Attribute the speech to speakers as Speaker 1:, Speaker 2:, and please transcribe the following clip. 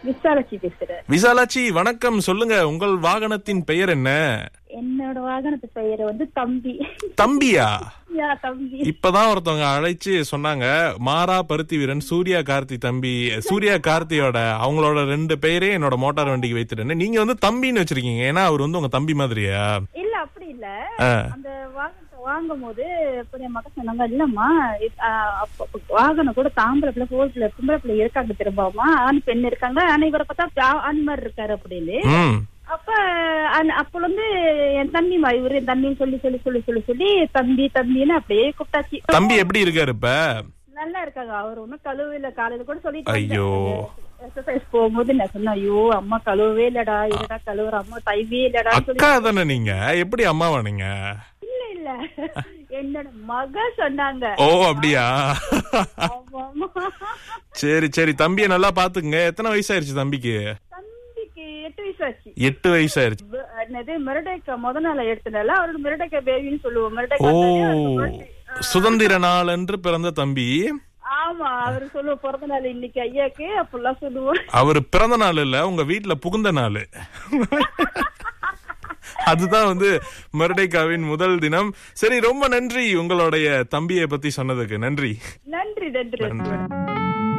Speaker 1: விசாலாட்சி பேசுறேன்
Speaker 2: விசாலாட்சி வணக்கம் சொல்லுங்க உங்கள் வாகனத்தின் பெயர் என்ன
Speaker 1: என்னோட வாகனத்து பெயர் வந்து தம்பி
Speaker 2: தம்பியா
Speaker 1: யா தம்பி
Speaker 2: இப்பதான் ஒருத்தவங்க அழைச்சு சொன்னாங்க மாறா பருத்தி வீரன் சூர்யா கார்த்தி தம்பி சூர்யா கார்த்தியோட அவங்களோட ரெண்டு பெயரே என்னோட மோட்டார் வண்டிக்கு வைத்துட்டேன்னு நீங்க வந்து தம்பின்னு வச்சிருக்கீங்க ஏன்னா அவர் வந்து உங்க தம்பி மாதிரியா
Speaker 1: இல்ல அப்படி இல்ல
Speaker 2: ஆ.
Speaker 1: அந்த வாகனத்தை வாங்கும் போது இப்ப என் மகன் சொன்னாங்க இல்லம்மா இது, ஆ, அப்ப வாகனம் கூட தாம்பளை பிள்ளை போர் பிள்ளை பொம்பளை பிள்ளை இருக்காங்க திரும்பமா ஆண் பெண் இருக்காங்க ஆனா இவரை பார்த்தா ஆ- ஆண் மாதிரி இருக்காரு அப்படின்னு
Speaker 2: ம்
Speaker 1: அப்ப அந்த- அப்ப வந்து என் தம்பி மா இவரு என் தம்பின்னு சொல்லி சொல்லி சொல்லி சொல்லி சொல்லி தம்பி தம்பின்னு அப்படியே கூப்பிட்டாச்சு
Speaker 2: தம்பி எப்படி இருக்காரு இப்ப
Speaker 1: நல்லா இருக்காங்க அவர் ஒன்னும் கழுவில காலையில கூட சொல்லிட்டு
Speaker 2: ஐயோ.
Speaker 1: எக்ஸசைஸ் போகும்போது நான் சொன்னேன் ஐயோ அம்மா கழுவவே இல்லடா இருடா கழுவுற அம்மா தைவே இல்லடான்னு சொல்லி
Speaker 2: அக்கா தானே நீங்க எப்படி அம்மாவா நீங்க
Speaker 1: இல்ல இல்ல என்னோட மக சொன்னாங்க
Speaker 2: ஓ அப்படியா
Speaker 1: ஆமா, ஆமா.
Speaker 2: சரி சரி தம்பியை நல்லா பாத்துக்குங்க எத்தனை வயசாயிருச்சு தம்பிக்கு
Speaker 1: தம்பிக்கு எட்டு வயசு ஆச்சு
Speaker 2: எட்டு வயசாயிருச்சு
Speaker 1: ப- என்னது மிரடைக்கா முத நாள் எடுத்தனால அவருக்கு மிரடைக்கா பேபின்னு சொல்லுவோம்
Speaker 2: ஓ
Speaker 1: மிரடைக்கா
Speaker 2: சுதந்திர நாள் என்று பிறந்த தம்பி
Speaker 1: ஆமா அவரு சொல்லுவோம் பிறந்த நாள் இன்னைக்கு ஐயாக்கு அப்படிலாம் சொல்லுவோம்
Speaker 2: அவர் பிறந்த நாள் இல்ல உங்க வீட்ல புகுந்த நாள் அதுதான் வந்து மருடைக்காவின் முதல் தினம் சரி ரொம்ப நன்றி உங்களுடைய தம்பியை பத்தி சொன்னதுக்கு நன்றி
Speaker 1: நன்றி நன்றி
Speaker 2: நன்றி